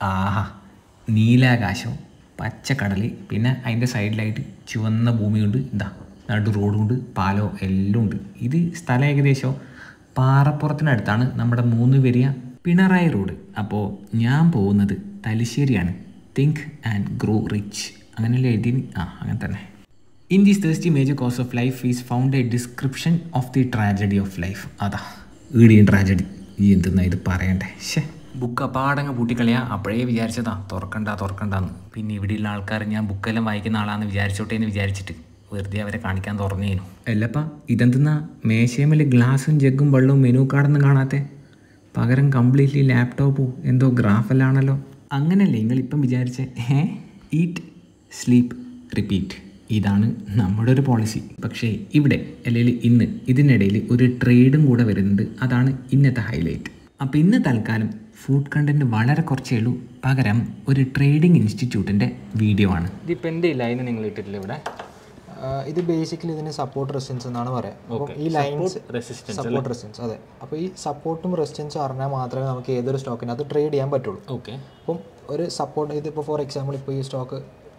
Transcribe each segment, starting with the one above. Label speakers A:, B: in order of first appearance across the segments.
A: ആഹാ നീലാകാശം പച്ചക്കടൽ പിന്നെ അതിൻ്റെ സൈഡിലായിട്ട് ചുവന്ന ഭൂമിയുണ്ട് എന്താ നടു റോഡുണ്ട് പാലോ എല്ലാം ഉണ്ട് ഇത് സ്ഥലം ഏകദേശം പാറപ്പുറത്തിനടുത്താണ് നമ്മുടെ മൂന്ന് പെരിയ പിണറായി റോഡ് അപ്പോൾ ഞാൻ പോകുന്നത് തലശ്ശേരിയാണ് തിങ്ക് ആൻഡ് ഗ്രോ റിച്ച് അങ്ങനെയല്ലേ എഴുതി ആ അങ്ങനെ തന്നെ in this thirsty major cause of life is found a description of the tragedy of life അതാ ഈടിയും ട്രാജഡി ഈ എന്തെന്നാ ഇത് പറയണ്ടേ ശേ ബുക്ക് അപ്പാടങ്ങ് പൂട്ടിക്കളയാ അപ്പോഴേ വിചാരിച്ചതാ തുറക്കണ്ട തുറക്കണ്ടെന്ന് പിന്നെ ഇവിടെയുള്ള ആൾക്കാർ ഞാൻ ബുക്കെല്ലാം വായിക്കുന്ന ആളാന്ന് വിചാരിച്ചോട്ടെ എന്ന് വിചാരിച്ചിട്ട് വെറുതെ അവരെ കാണിക്കാൻ തുറന്നേനു അല്ലപ്പാ ഇതെന്തെന്നാ മേശയമേൽ ഗ്ലാസും ജഗ്ഗും വെള്ളവും മെനു കാർഡൊന്നും കാണാത്തെ പകരം കംപ്ലീറ്റ്ലി ലാപ്ടോപ്പും എന്തോ ഗ്രാഫെല്ലാണല്ലോ അങ്ങനല്ലേ നിങ്ങളിപ്പം വിചാരിച്ചേ ഏ ഈറ്റ് സ്ലീപ്പ് റിപ്പീറ്റ് ഇതാണ് നമ്മുടെ ഒരു പോളിസി പക്ഷേ ഇവിടെ അല്ലെങ്കിൽ ഇന്ന് ഇതിനിടയിൽ ഒരു ട്രേഡും കൂടെ വരുന്നുണ്ട് അതാണ് ഇന്നത്തെ ഹൈലൈറ്റ് അപ്പോൾ ഇന്ന് തൽക്കാലം ഫുഡ് കണ്ടൻറ്റ് വളരെ കുറച്ചേ ഉള്ളൂ പകരം ഒരു ട്രേഡിംഗ് ഇൻസ്റ്റിറ്റ്യൂട്ടിൻ്റെ വീഡിയോ ആണ് ഇതിപ്പോൾ എൻ്റെ ലൈൻ നിങ്ങൾ ഇട്ടിട്ടില്ല ഇവിടെ
B: ആഹ് ഇത് ബേസിക്കലി ഇതിന് സപ്പോർട്ട് റെസിസ്റ്റൻസ് എന്നാണ് പറയാം അപ്പം ഈ ലൈൻസ്
A: റെസിസ്റ്റൻസ്
B: സപ്പോർട്ട് റെസിസ്റ്റൻസ് അതെ അപ്പോൾ ഈ സപ്പോർട്ടും റെസിസ്റ്റൻസും അറിഞ്ഞാൽ മാത്രമേ നമുക്ക് ഏതൊരു സ്റ്റോക്കിനകത്ത് ട്രേഡ് ചെയ്യാൻ പറ്റുള്ളൂ
A: ഓക്കെ
B: അപ്പം ഒരു സപ്പോർട്ട് ഇതിപ്പോൾ ഫോർ എക്സാമ്പിൾ ഇപ്പോൾ ഈ സ്റ്റോക്ക്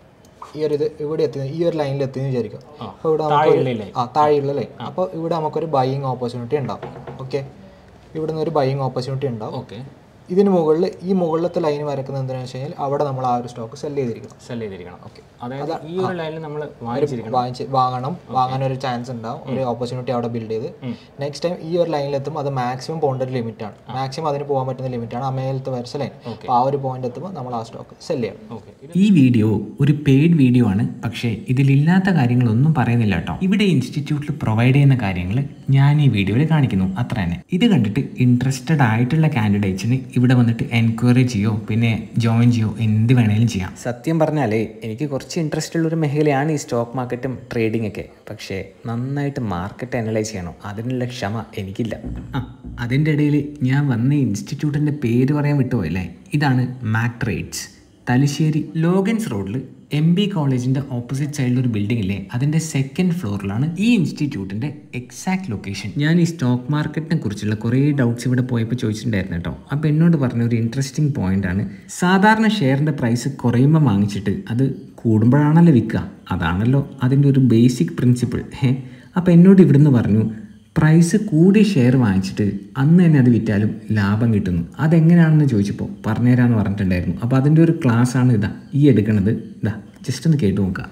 B: ഈ ഒരു ഇത് ഇവിടെ എത്തി ഈ ഒരു ലൈനിൽ എത്തിയെന്ന് വിചാരിക്കും അപ്പോൾ ഇവിടെ നമുക്ക് ആ താഴെയുള്ള ലൈൻ അപ്പോൾ ഇവിടെ നമുക്കൊരു ബൈയിങ് ഓപ്പർച്യൂണിറ്റി ഉണ്ടാവും ഓക്കെ ഇവിടുന്ന് ഒരു ബൈയിങ് ഓപ്പർച്യൂണിറ്റി ഉണ്ടാവും
A: ഓക്കെ
B: ഇതിന് മുകളിൽ ഈ മുകളിലത്തെ ലൈൻ വരക്കുന്നത് എന്തിനാണെന്ന് വെച്ച് കഴിഞ്ഞാൽ അവിടെ നമ്മൾ ആ ഒരു സ്റ്റോക്ക് സെല് ചെയ്തിരിക്കണം
A: സെൽ ചെയ്തിരിക്കണം ഓക്കെ അതായത് ഈ ഒരു ലൈനിൽ നമ്മൾ വാങ്ങിച്ചിരിക്കണം
B: വാങ്ങിച്ച് വാങ്ങണം വാങ്ങാൻ ഒരു ചാൻസ് ഉണ്ടാവും ഒരു ഓപ്പർച്യൂണിറ്റി അവിടെ ബിൽഡ് ചെയ്ത് നെക്സ്റ്റ് ടൈം ഈ ഒരു ലൈനിൽ എത്തുമ്പോൾ അത് മാക്സിമം പോകേണ്ട ഒരു ലിമിറ്റ് ആണ് മാക്സിമം അതിന് പോകാൻ പറ്റുന്ന ലിമിറ്റ് ആണ് ആ മേലത്തെ വരച്ച ലൈൻ അപ്പോൾ ആ ഒരു പോയിന്റ് എത്തുമ്പോൾ നമ്മൾ ആ സ്റ്റോക്ക് സെല് ചെയ്യണം
A: ഓക്കെ ഈ വീഡിയോ ഒരു പെയ്ഡ് വീഡിയോ ആണ് പക്ഷേ ഇതിലില്ലാത്ത കാര്യങ്ങളൊന്നും പറയുന്നില്ല കേട്ടോ ഇവിടെ ഇൻസ്റ്റിറ്റ്യൂട്ടിൽ പ്രൊവൈഡ് ചെയ്യുന്ന കാര്യങ്ങൾ ഞാൻ ഈ വീഡിയോയിൽ കാണിക്കുന്നു അത്ര തന്നെ ഇത് കണ്ടിട്ട് ഇൻട്രസ്റ്റഡ് ആയിട്ടുള്ള കാൻഡിഡേറ്റ്സിന് ഇവിടെ വന്നിട്ട് എൻക്വയറി ചെയ്യോ പിന്നെ ജോയിൻ ചെയ്യോ എന്ത് വേണേലും ചെയ്യാം സത്യം പറഞ്ഞാലേ എനിക്ക് കുറച്ച് ഇൻട്രസ്റ്റ് ഉള്ള ഒരു മേഖലയാണ് ഈ സ്റ്റോക്ക് മാർക്കറ്റും ട്രേഡിംഗ് ഒക്കെ പക്ഷേ നന്നായിട്ട് മാർക്കറ്റ് അനലൈസ് ചെയ്യണം അതിനുള്ള ക്ഷമ എനിക്കില്ല ആ അതിൻ്റെ ഇടയിൽ ഞാൻ വന്ന ഇൻസ്റ്റിറ്റ്യൂട്ടിൻ്റെ പേര് പറയാൻ വിട്ടുപോയല്ലേ ഇതാണ് മാക് ട്രേഡ്സ് തലശ്ശേരി ലോഗൻസ് റോഡിൽ എം ബി കോളേജിൻ്റെ ഓപ്പോസിറ്റ് സൈഡിൽ ഒരു ബിൽഡിംഗ് ഇല്ലേ അതിൻ്റെ സെക്കൻഡ് ഫ്ലോറിലാണ് ഈ ഇൻസ്റ്റിറ്റ്യൂട്ടിൻ്റെ എക്സാക്ട് ലൊക്കേഷൻ ഞാൻ ഈ സ്റ്റോക്ക് മാർക്കറ്റിനെ കുറിച്ചുള്ള കുറേ ഡൗട്ട്സ് ഇവിടെ പോയപ്പോൾ ചോദിച്ചിട്ടുണ്ടായിരുന്നു കേട്ടോ അപ്പോൾ എന്നോട് പറഞ്ഞ ഒരു ഇൻട്രസ്റ്റിംഗ് പോയിന്റ് ആണ് സാധാരണ ഷെയറിൻ്റെ പ്രൈസ് കുറയുമ്പോൾ വാങ്ങിച്ചിട്ട് അത് കൂടുമ്പോഴാണല്ലോ വിൽക്കുക അതാണല്ലോ അതിൻ്റെ ഒരു ബേസിക് പ്രിൻസിപ്പിൾ ഏ അപ്പോൾ എന്നോട് ഇവിടുന്ന് പറഞ്ഞു പ്രൈസ് കൂടി ഷെയർ വാങ്ങിച്ചിട്ട് അന്ന് തന്നെ അത് വിറ്റാലും ലാഭം കിട്ടുന്നു അതെങ്ങനെയാണെന്ന് ചോദിച്ചപ്പോൾ പറഞ്ഞുതരാമെന്ന് പറഞ്ഞിട്ടുണ്ടായിരുന്നു അപ്പോൾ അതിൻ്റെ ഒരു ക്ലാസ് ആണ് ഇതാ ഈ എടുക്കണത് ഇതാ ജസ്റ്റ് ഒന്ന് കേട്ട് നോക്കുക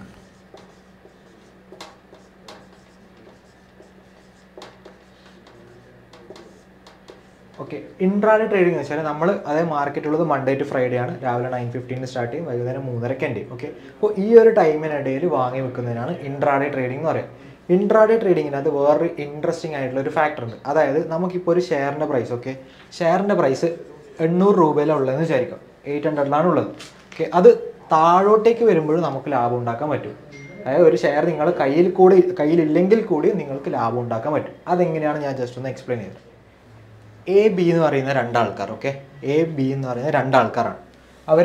B: ഓക്കെ ഇൻട്രാഡേ ട്രേഡിംഗ് എന്ന് വെച്ചാൽ നമ്മൾ അതേ മാർക്കറ്റ് ഉള്ളത് മൺഡേ ടു ഫ്രൈഡേ ആണ് രാവിലെ നയൻ ഫിഫ്റ്റീന് സ്റ്റാർട്ട് ചെയ്യും വൈകുന്നേരം മൂന്നരക്ക് എൻ്റെ ഓക്കെ അപ്പോൾ ഈ ഒരു ടൈമിനിടയിൽ വാങ്ങി വെക്കുന്നതിനാണ് ഇൻട്രാഡേ ട്രേഡിംഗ് എന്ന് പറയുന്നത് ഇൻട്രാഡേ ട്രേഡിങ്ങിനകത്ത് വേറൊരു ഇൻട്രസ്റ്റിംഗ് ആയിട്ടുള്ള ഒരു ഫാക്ടർ ഉണ്ട് അതായത് നമുക്കിപ്പോൾ ഒരു ഷെയറിൻ്റെ പ്രൈസ് ഓക്കെ ഷെയറിൻ്റെ പ്രൈസ് എണ്ണൂറ് രൂപയിലാണ് ഉള്ളതെന്ന് വിചാരിക്കാം എയ്റ്റ് ഹൺഡ്രഡിലാണ് ഉള്ളത് ഓക്കെ അത് താഴോട്ടേക്ക് വരുമ്പോഴും നമുക്ക് ലാഭം ഉണ്ടാക്കാൻ പറ്റും അതായത് ഒരു ഷെയർ നിങ്ങൾ കയ്യിൽ കൂടി കയ്യിലില്ലെങ്കിൽ കൂടി നിങ്ങൾക്ക് ലാഭം ഉണ്ടാക്കാൻ പറ്റും അതെങ്ങനെയാണ് ഞാൻ ജസ്റ്റ് ഒന്ന് എക്സ്പ്ലെയിൻ ചെയ്തത് എ ബി എന്ന് പറയുന്ന രണ്ടാൾക്കാർ ഓക്കെ എ ബി എന്ന് പറയുന്ന രണ്ടാൾക്കാരാണ് അവർ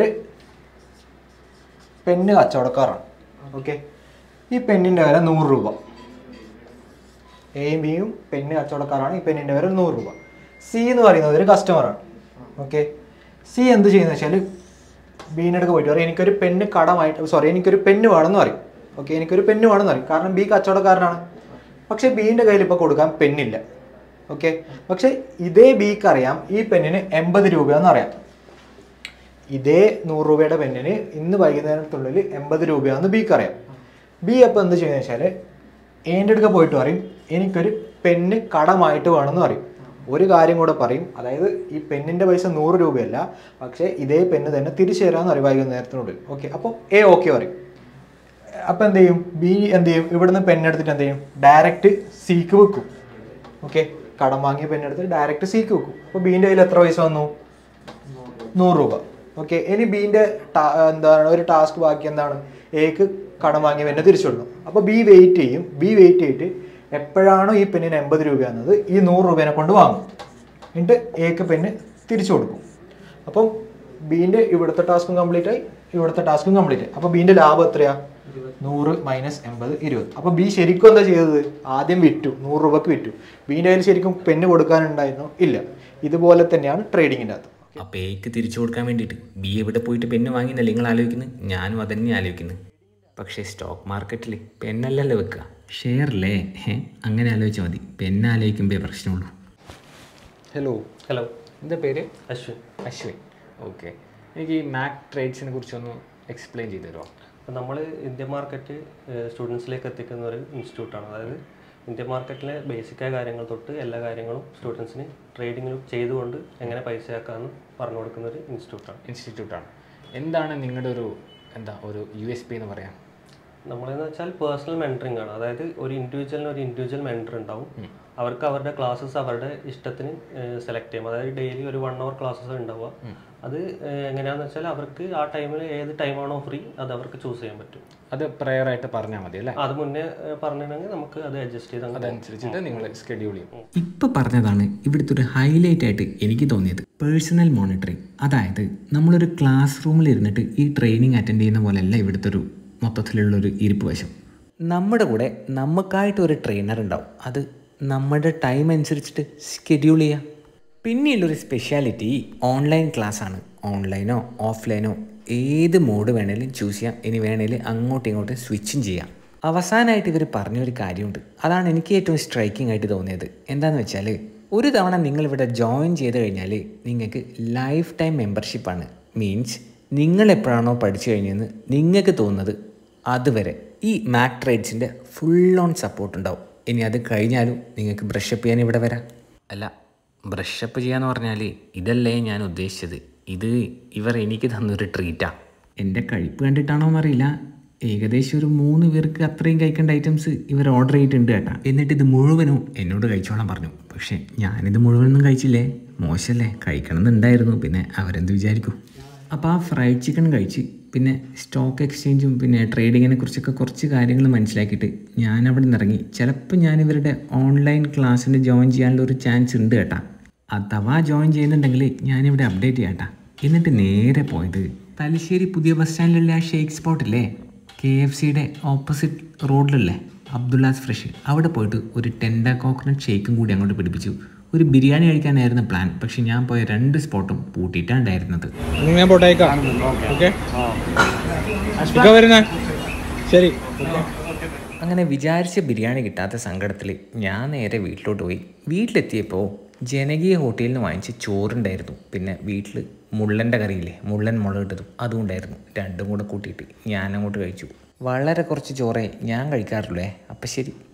B: പെണ്ണ് കച്ചവടക്കാരാണ് ഓക്കെ ഈ പെണ്ണിൻ്റെ വില നൂറ് രൂപ എയും ബിയും പെണ്ണ് കച്ചവടക്കാരാണ് ഈ പെണ്ണിൻ്റെ വില നൂറ് രൂപ സി എന്ന് പറയുന്നത് ഒരു കസ്റ്റമറാണ് ഓക്കെ സി എന്ത് ചെയ്യുന്നത് വെച്ചാൽ ബീൻ്റെ അടുക്ക് പോയിട്ട് പറയും എനിക്കൊരു പെണ്ണ് കടമായിട്ട് സോറി എനിക്കൊരു പെണ്ണ് വേണമെന്ന് പറയും ഓക്കെ എനിക്കൊരു പെണ്ണ് വേണമെന്ന് പറയും കാരണം ബി കച്ചവടക്കാരനാണ് പക്ഷേ ബീൻ്റെ കയ്യിൽ ഇപ്പോൾ കൊടുക്കാൻ പെണ്ണില്ല ഓക്കെ പക്ഷെ ഇതേ ബിക്ക് അറിയാം ഈ പെണ്ണിന് എൺപത് രൂപയെന്ന് അറിയാം ഇതേ നൂറ് രൂപയുടെ പെണ്ണിന് ഇന്ന് വൈകുന്നേരത്തുള്ളിൽ എൺപത് രൂപയാണെന്ന് ബിക്ക് അറിയാം ബി അപ്പോൾ എന്ത് ചെയ്യുന്നത് വെച്ചാൽ എൻ്റെ അടുക്ക പോയിട്ട് പറയും എനിക്കൊരു പെണ്ണ് കടമായിട്ട് വേണമെന്ന് പറയും ഒരു കാര്യം കൂടെ പറയും അതായത് ഈ പെണ്ണിൻ്റെ പൈസ നൂറ് രൂപയല്ല പക്ഷേ ഇതേ പെണ്ണ് തന്നെ തിരിച്ചു തരാമെന്ന് പറയും വൈകുന്നേരത്തിനുള്ളിൽ ഓക്കെ അപ്പോൾ എ ഓക്കെ പറയും അപ്പോൾ എന്ത് ചെയ്യും ബി എന്ത് ചെയ്യും ഇവിടുന്ന് പെണ്ണെടുത്തിട്ട് എന്ത് ചെയ്യും ഡയറക്റ്റ് സീക്ക് വെക്കും ഓക്കെ കടം വാങ്ങിയ പെണ്ണെടുത്ത് ഡയറക്റ്റ് സീക്ക് വെക്കും അപ്പോൾ ബീൻ്റെ കയ്യിൽ എത്ര പൈസ വന്നു നൂറ് രൂപ ഓക്കെ ഇനി ബീൻ്റെ എന്താണ് ഒരു ടാസ്ക് ബാക്കി എന്താണ് എക്ക് കടം വാങ്ങിയ പെണ്ണ് തിരിച്ചു കൊടുക്കണം അപ്പോൾ ബി വെയിറ്റ് ചെയ്യും ബി വെയിറ്റ് ചെയ്തിട്ട് എപ്പോഴാണോ ഈ പെണ്ണിന് എൺപത് രൂപയാണെന്നത് ഈ നൂറ് രൂപേനെ കൊണ്ട് വാങ്ങും എന്നിട്ട് എക്ക് പെണ്ണ് തിരിച്ചു കൊടുക്കും അപ്പം ബീൻ്റെ ഇവിടുത്തെ ടാസ്കും കംപ്ലീറ്റ് ആയി ഇവിടുത്തെ ടാസ്കും കംപ്ലീറ്റ് ആയി അപ്പോൾ ബീൻ്റെ ലാഭം എത്രയാ നൂറ് മൈനസ് എൺപത് ഇരുപത് അപ്പോൾ ബി ശരിക്കും എന്താ ചെയ്തത് ആദ്യം വിറ്റു നൂറ് രൂപക്ക് വിറ്റു ബീൻ്റെ കയ്യിൽ ശരിക്കും പെണ്ണ് കൊടുക്കാനുണ്ടായിരുന്നോ ഇല്ല ഇതുപോലെ തന്നെയാണ് ട്രേഡിങ്ങിൻ്റെ അകത്ത്
A: അപ്പോൾ എക്ക് തിരിച്ചു കൊടുക്കാൻ വേണ്ടിയിട്ട് ബി എവിടെ പോയിട്ട് പെണ്ണ് വാങ്ങിയെന്നല്ലേ നിങ്ങൾ ആലോചിക്കുന്നത് ഞാനും അതന്നെ ആലോചിക്കുന്നത് പക്ഷേ സ്റ്റോക്ക് മാർക്കറ്റിൽ പെന്നല്ലല്ലോ വെക്കുക ഷെയറല്ലേ ഹേ അങ്ങനെ ആലോചിച്ചാൽ മതി പെന്ന് ആലോചിക്കുമ്പോഴേ പ്രശ്നമുള്ളൂ ഹലോ
C: ഹലോ
A: എന്താ പേര്
C: അശ്വിൻ
A: അശ്വിൻ ഓക്കെ എനിക്ക് ഈ മാക് ട്രേഡ്സിനെ കുറിച്ചൊന്ന് എക്സ്പ്ലെയിൻ ചെയ്തു തരുമോ
C: അപ്പോൾ നമ്മൾ ഇന്ത്യൻ മാർക്കറ്റ് സ്റ്റുഡൻസിലേക്ക് എത്തിക്കുന്ന ഒരു ഇൻസ്റ്റിറ്റ്യൂട്ടാണ് അതായത് ഇന്ത്യൻ മാർക്കറ്റിലെ ബേസിക്കായ കാര്യങ്ങൾ തൊട്ട് എല്ലാ കാര്യങ്ങളും സ്റ്റുഡൻസിന് ട്രേഡിങ്ങിൽ ചെയ്തുകൊണ്ട് എങ്ങനെ പൈസയാക്കാമെന്ന് പറഞ്ഞു കൊടുക്കുന്ന ഒരു ഇൻസ്റ്റിറ്റ്യൂട്ടാണ്
A: ഇൻസ്റ്റിറ്റ്യൂട്ടാണ് എന്താണ് നിങ്ങളുടെ ഒരു എന്താ ഒരു യു എസ് പി എന്ന് പറയാം
C: നമ്മളെന്ന് വെച്ചാൽ പേഴ്സണൽ മെൻറ്ററിങ് ആണ് അതായത് ഒരു ഇൻഡിവിജ്വലിന് ഒരു ഇൻഡിവിജ്വൽ മെൻറ്റർ ഉണ്ടാവും അവർക്ക് അവരുടെ ക്ലാസ്സസ് അവരുടെ ഇഷ്ടത്തിന് സെലക്ട് ചെയ്യാം അതായത് ഡെയിലി ഒരു വൺ അവർ ക്ലാസ്സസ് ഉണ്ടാവുക അത് ഏഹ്, എങ്ങനെയാണെന്ന് വെച്ചാൽ അവർക്ക് ആ ടൈമിൽ ഏത് ടൈമാണോ ഫ്രീ അത് അവർക്ക് ചൂസ് ചെയ്യാൻ പറ്റും
A: അത് prayer ആയിട്ട് പറഞ്ഞാൽ മതി അല്ലേ
C: അത് മുന്നേ ഏഹ്, പറഞ്ഞിട്ടുണ്ടെങ്കിൽ നമുക്ക് അത് അഡ്ജസ്റ്റ് ചെയ്ത് അങ്ങ്
A: അതനുസരിച്ചിട്ട് നിങ്ങൾ സ്കെഡ്യൂൾ ചെയ്യും ഇപ്പം പറഞ്ഞതാണ് ഇവിടുത്തെ ഒരു ഹൈലൈറ്റ് ആയിട്ട് എനിക്ക് തോന്നിയത് പേഴ്സണൽ മോണിറ്ററിങ് അതായത് നമ്മളൊരു ക്ലാസ് റൂമിൽ ഇരുന്നിട്ട് ഈ ട്രെയിനിങ് അറ്റൻഡ് ചെയ്യുന്ന പോലെയല്ല ഇവിടുത്തെ ഒരു മൊത്തത്തിലുള്ളൊരു ഇരിപ്പ് വശം നമ്മുടെ കൂടെ നമുക്കായിട്ട് ഒരു ട്രെയിനർ ഉണ്ടാവും അത് നമ്മുടെ ടൈം അനുസരിച്ചിട്ട് സ്കെഡ്യൂൾ ചെയ്യാം പിന്നെയുള്ളൊരു സ്പെഷ്യാലിറ്റി ഓൺലൈൻ ക്ലാസ് ആണ് ഓൺലൈനോ ഓഫ്ലൈനോ ഏത് മോഡ് വേണേലും ചൂസ് ചെയ്യാം ഇനി വേണേൽ അങ്ങോട്ടും ഇങ്ങോട്ടും സ്വിച്ചും ചെയ്യാം അവസാനമായിട്ട് ഇവർ പറഞ്ഞൊരു കാര്യമുണ്ട് അതാണ് എനിക്ക് ഏറ്റവും സ്ട്രൈക്കിംഗ് ആയിട്ട് തോന്നിയത് എന്താണെന്ന് വെച്ചാൽ ഒരു തവണ നിങ്ങളിവിടെ ജോയിൻ ചെയ്ത് കഴിഞ്ഞാൽ നിങ്ങൾക്ക് ലൈഫ് ടൈം മെമ്പർഷിപ്പാണ് മീൻസ് നിങ്ങൾ എപ്പോഴാണോ പഠിച്ചു കഴിഞ്ഞതെന്ന് നിങ്ങൾക്ക് തോന്നുന്നത് അതുവരെ ഈ മാക് ട്രേഡ്സിൻ്റെ ഫുൾ ഓൺ സപ്പോർട്ട് ഉണ്ടാവും ഇനി അത് കഴിഞ്ഞാലും നിങ്ങൾക്ക് ബ്രഷപ്പ് ചെയ്യാൻ ഇവിടെ വരാം അല്ല ബ്രഷപ്പ് ചെയ്യാന്ന് പറഞ്ഞാൽ ഇതല്ലേ ഞാൻ ഉദ്ദേശിച്ചത് ഇത് ഇവർ എനിക്ക് തന്നൊരു ട്രീറ്റാണ് എൻ്റെ കഴിപ്പ് കണ്ടിട്ടാണോ എന്നറിയില്ല ഏകദേശം ഒരു മൂന്ന് പേർക്ക് അത്രയും കഴിക്കേണ്ട ഐറ്റംസ് ഇവർ ഓർഡർ ചെയ്തിട്ടുണ്ട് കേട്ടാ എന്നിട്ട് ഇത് മുഴുവനും എന്നോട് കഴിച്ചോളാൻ പറഞ്ഞു പക്ഷേ ഞാനിത് മുഴുവനൊന്നും കഴിച്ചില്ലേ മോശമല്ലേ കഴിക്കണം എന്നുണ്ടായിരുന്നു പിന്നെ അവരെന്ത് വിചാരിക്കും അപ്പോൾ ആ ഫ്രൈഡ് ചിക്കൻ കഴിച്ച് പിന്നെ സ്റ്റോക്ക് എക്സ്ചേഞ്ചും പിന്നെ ട്രേഡിങ്ങിനെ കുറിച്ചൊക്കെ കുറച്ച് കാര്യങ്ങൾ മനസ്സിലാക്കിയിട്ട് ഞാൻ അവിടെ നിന്ന് ഇറങ്ങി ചിലപ്പോൾ ഞാൻ ഇവരുടെ ഓൺലൈൻ ക്ലാസ്സിന് ജോയിൻ ചെയ്യാനുള്ള ഒരു ചാൻസ് ഉണ്ട് കേട്ടാ അഥവാ ജോയിൻ ചെയ്യുന്നുണ്ടെങ്കിൽ ഞാനിവിടെ അപ്ഡേറ്റ് ചെയ്യാട്ടാ എന്നിട്ട് നേരെ പോയത് തലശ്ശേരി പുതിയ ബസ് സ്റ്റാൻഡിലുള്ള ആ ഷേക്ക് സ്പോട്ടില്ലേ കെ എഫ് സിയുടെ ഓപ്പോസിറ്റ് റോഡിലല്ലേ അബ്ദുല്ലാസ് ഫ്രഷ് അവിടെ പോയിട്ട് ഒരു ടെൻഡർ കോക്കനട്ട് ഷേക്കും കൂടി അങ്ങോട്ട് പിടിപ്പിച്ചു ഒരു ബിരിയാണി കഴിക്കാനായിരുന്നു പ്ലാൻ പക്ഷെ ഞാൻ പോയ രണ്ട് സ്പോട്ടും പൂട്ടിയിട്ടാണ് ഉണ്ടായിരുന്നത്
B: അങ്ങനെ ഞാൻ പോട്ടേക്കാം ഓക്കെ ഇപ്പൊ വരുന്ന ശരി
A: അങ്ങനെ വിചാരിച്ച ബിരിയാണി കിട്ടാത്ത സങ്കടത്തിൽ ഞാൻ നേരെ വീട്ടിലോട്ട് പോയി വീട്ടിലെത്തിയപ്പോൾ ജനകീയ ഹോട്ടലിൽ നിന്ന് വാങ്ങിച്ച ചോറുണ്ടായിരുന്നു പിന്നെ വീട്ടിൽ മുള്ളൻ്റെ കറിയില്ലേ മുള്ളൻ മുളകിട്ടതും അതും ഉണ്ടായിരുന്നു രണ്ടും കൂടെ കൂട്ടിയിട്ട് ഞാൻ അങ്ങോട്ട് കഴിച്ചു വളരെ കുറച്ച് ചോറേ ഞാൻ കഴിക്കാറുള്ളേ അപ്പം ശരി